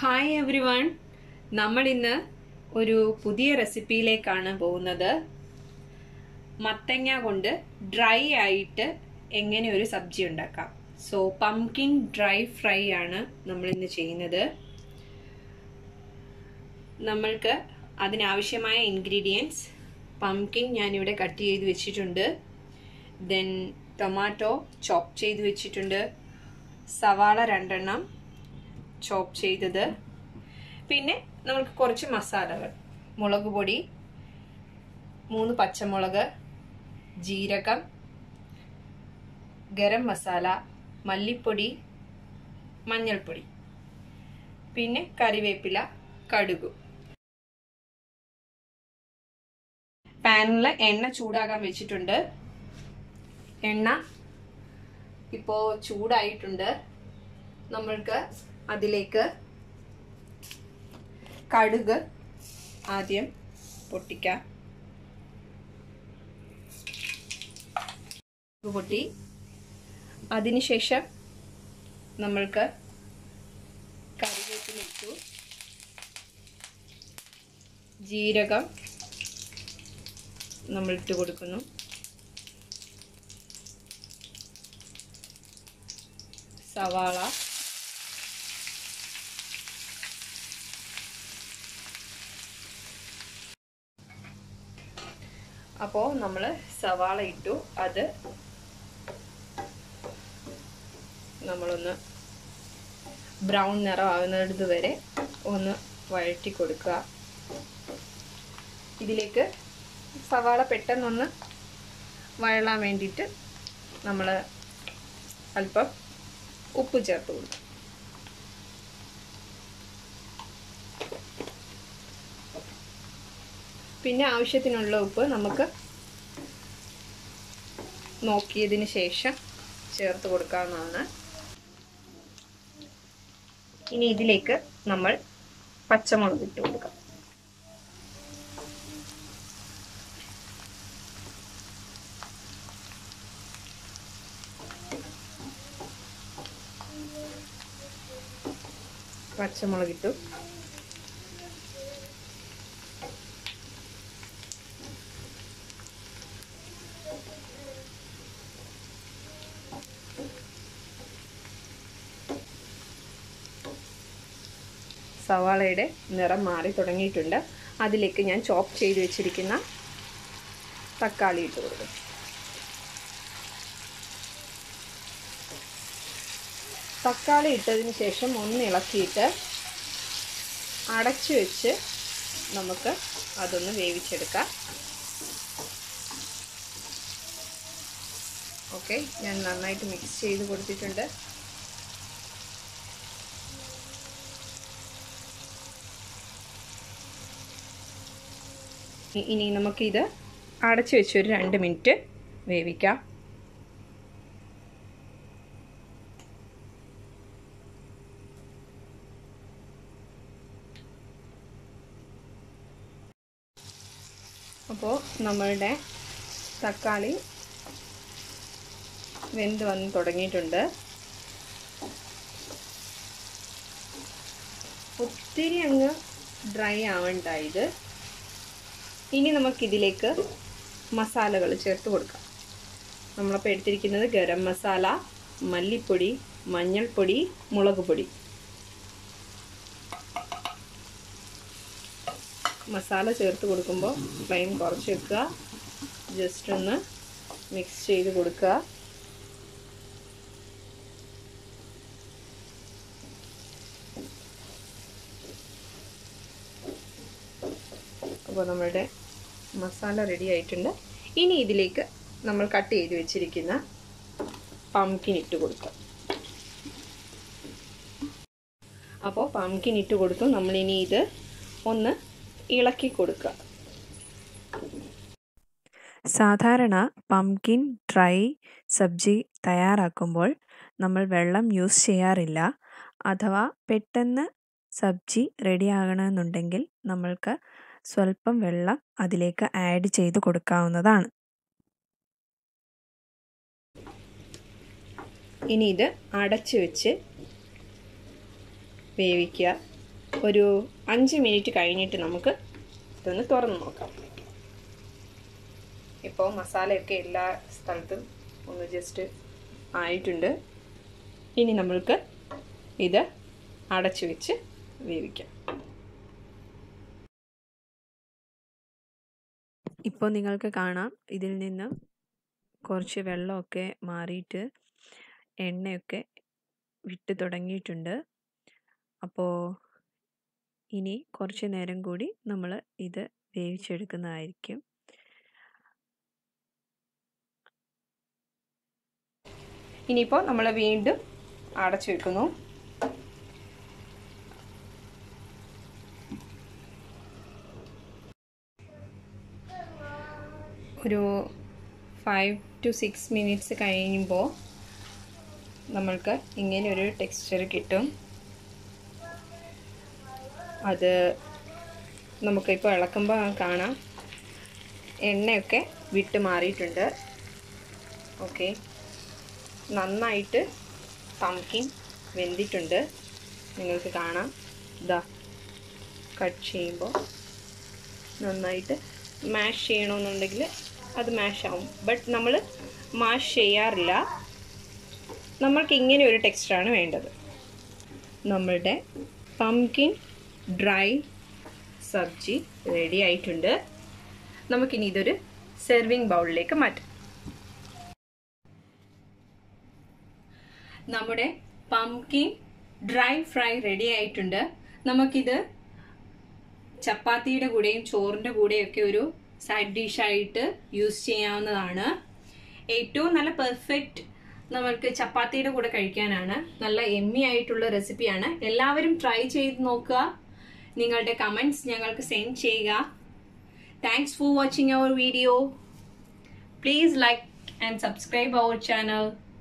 hi every one നമ്മൾ ഇന്ന് ഒരു പുതിയ റെസിപ്പിയിലേക്കാണ് പോകുന്നത് മത്തങ്ങ കൊണ്ട് ഡ്രൈ ആയിട്ട് എങ്ങനെ ഒരു സബ്ജി ഉണ്ടാക്കാം സോ പംകിൻ ഡ്രൈ ഫ്രൈ ആണ് നമ്മൾ ഇന്ന് ചെയ്യുന്നത് നമ്മൾക്ക് അതിനാവശ്യമായ ഇൻഗ്രീഡിയൻസ് പംകിൻ ഞാനിവിടെ കട്ട് ചെയ്ത് വെച്ചിട്ടുണ്ട് ദെൻ ടൊമാറ്റോ ചോപ്പ് ചെയ്ത് വെച്ചിട്ടുണ്ട് സവാള രണ്ടെണ്ണം ചോപ്പ് ചെയ്തത് പിന്നെ നമുക്ക് കുറച്ച് മസാലകൾ മുളക് പൊടി മൂന്ന് പച്ചമുളക് ജീരകം ഗരം മസാല മല്ലിപ്പൊടി മഞ്ഞൾപ്പൊടി പിന്നെ കറിവേപ്പില കടുകു പാനിൽ എണ്ണ ചൂടാകാൻ വെച്ചിട്ടുണ്ട് എണ്ണ ഇപ്പോൾ ചൂടായിട്ടുണ്ട് നമ്മൾക്ക് അതിലേക്ക് കടുക് ആദ്യം പൊട്ടിക്കാം പൊട്ടി അതിനുശേഷം നമ്മൾക്ക് കറിവേപ്പില ഇട്ടു ജീരകം നമ്മൾ ഇട്ട് കൊടുക്കുന്നു സവാള അപ്പോൾ നമ്മൾ സവാള ഇട്ടു അത് നമ്മളൊന്ന് ബ്രൗൺ നിറമാകുന്നത് വരെ ഒന്ന് വഴറ്റി കൊടുക്കുക ഇതിലേക്ക് സവാള പെട്ടെന്നൊന്ന് വഴലാൻ വേണ്ടിയിട്ട് നമ്മൾ അല്പം ഉപ്പ് ചേർത്ത് കൊടുക്കും പിന്നെ ആവശ്യത്തിനുള്ള ഉപ്പ് നമുക്ക് നോക്കിയതിന് ശേഷം ചേർത്ത് കൊടുക്കാവുന്നതാണ് ഇനി ഇതിലേക്ക് നമ്മൾ പച്ചമുളക് ഇട്ട് കൊടുക്കാം പച്ചമുളക് ഇട്ടു സവാളയുടെ നിറം മാറി തുടങ്ങിയിട്ടുണ്ട് അതിലേക്ക് ഞാൻ ചോപ്പ് ചെയ്ത് വെച്ചിരിക്കുന്ന തക്കാളി ഇട്ട് കൊടുക്കും തക്കാളി ഇട്ടതിന് ശേഷം ഒന്ന് ഇളക്കിയിട്ട് അടച്ചു വെച്ച് നമുക്ക് അതൊന്ന് വേവിച്ചെടുക്കാം ഓക്കെ ഞാൻ നന്നായിട്ട് മിക്സ് ചെയ്ത് കൊടുത്തിട്ടുണ്ട് ഇനി നമുക്കിത് അടച്ചു വെച്ച് ഒരു രണ്ട് മിനിറ്റ് വേവിക്കാം അപ്പോൾ നമ്മളുടെ തക്കാളി വെന്ത് വന്ന് തുടങ്ങിയിട്ടുണ്ട് ഒത്തിരി അങ്ങ് ഡ്രൈ ആവണ്ട ഇത് ഇനി നമുക്കിതിലേക്ക് മസാലകൾ ചേർത്ത് കൊടുക്കാം നമ്മളപ്പോൾ എടുത്തിരിക്കുന്നത് ഗരം മസാല മല്ലിപ്പൊടി മഞ്ഞൾപ്പൊടി മുളക് പൊടി മസാല ചേർത്ത് കൊടുക്കുമ്പോൾ ഫ്ലെയിം കുറച്ച് വെക്കുക ജസ്റ്റ് ഒന്ന് മിക്സ് ചെയ്ത് കൊടുക്കുക അപ്പോൾ നമ്മളുടെ മസാല റെഡി ആയിട്ടുണ്ട് ഇനി ഇതിലേക്ക് നമ്മൾ കട്ട് ചെയ്ത് വെച്ചിരിക്കുന്ന പംകിൻ ഇട്ട് കൊടുക്കാം അപ്പോൾ പംകിൻ ഇട്ട് കൊടുത്തു നമ്മളിനി ഇത് ഒന്ന് ഇളക്കി കൊടുക്കുക സാധാരണ പംകിൻ ഡ്രൈ സബ്ജി തയ്യാറാക്കുമ്പോൾ നമ്മൾ വെള്ളം യൂസ് ചെയ്യാറില്ല അഥവാ പെട്ടെന്ന് സബ്ജി റെഡിയാകണമെന്നുണ്ടെങ്കിൽ നമ്മൾക്ക് സ്വല്പം വെള്ളം അതിലേക്ക് ആഡ് ചെയ്ത് കൊടുക്കാവുന്നതാണ് ഇനി ഇത് അടച്ചു വെച്ച് വേവിക്കുക ഒരു അഞ്ച് മിനിറ്റ് കഴിഞ്ഞിട്ട് നമുക്ക് ഇതൊന്ന് തുറന്ന് നോക്കാം ഇപ്പോൾ മസാലയൊക്കെ എല്ലാ സ്ഥലത്തും ഒന്ന് ജസ്റ്റ് ആയിട്ടുണ്ട് ഇനി നമ്മൾക്ക് ഇത് അടച്ചു വെച്ച് വേവിക്കാം ഇപ്പോൾ നിങ്ങൾക്ക് കാണാം ഇതിൽ നിന്ന് കുറച്ച് വെള്ളമൊക്കെ മാറിയിട്ട് എണ്ണയൊക്കെ വിട്ട് തുടങ്ങിയിട്ടുണ്ട് അപ്പോൾ ഇനി കുറച്ച് നേരം കൂടി നമ്മൾ ഇത് വേവിച്ചെടുക്കുന്നതായിരിക്കും ഇനിയിപ്പോൾ നമ്മൾ വീണ്ടും അടച്ചു വെക്കുന്നു ഒരു ഫൈവ് ടു സിക്സ് മിനിറ്റ്സ് കഴിയുമ്പോൾ നമ്മൾക്ക് ഇങ്ങനെ ഒരു ടെക്സ്ചർ കിട്ടും അത് നമുക്കിപ്പോൾ ഇളക്കുമ്പോൾ കാണാം എണ്ണയൊക്കെ വിട്ട് മാറിയിട്ടുണ്ട് ഓക്കെ നന്നായിട്ട് പംകിൻ വെന്തിട്ടുണ്ട് നിങ്ങൾക്ക് കാണാം ഇതാ കട്ട് ചെയ്യുമ്പോൾ നന്നായിട്ട് മാഷ് ചെയ്യണമെന്നുണ്ടെങ്കിൽ അത് മാഷ് ആവും ബട്ട് നമ്മൾ മാഷ് ചെയ്യാറില്ല നമ്മൾക്ക് ഇങ്ങനെ ഒരു ടെക്സ്ചറാണ് വേണ്ടത് നമ്മളുടെ പംകിൻ ഡ്രൈ സബ്ജി റെഡി ആയിട്ടുണ്ട് നമുക്കിനി ഇതൊരു സെർവിങ് ബൗളിലേക്ക് മാറ്റാം നമ്മുടെ പംകിൻ ഡ്രൈ ഫ്രൈ റെഡി ആയിട്ടുണ്ട് നമുക്കിത് ചപ്പാത്തിയുടെ കൂടെയും ചോറിൻ്റെ കൂടെയൊക്കെ ഒരു സൈഡ് ഡിഷായിട്ട് യൂസ് ചെയ്യാവുന്നതാണ് ഏറ്റവും നല്ല പെർഫെക്റ്റ് നമ്മൾക്ക് ചപ്പാത്തിയുടെ കൂടെ കഴിക്കാനാണ് നല്ല എമ്മി ആയിട്ടുള്ള റെസിപ്പിയാണ് എല്ലാവരും ട്രൈ ചെയ്ത് നോക്കുക നിങ്ങളുടെ കമൻറ്റ്സ് ഞങ്ങൾക്ക് സെൻഡ് ചെയ്യുക thanks for watching our video please like and subscribe our channel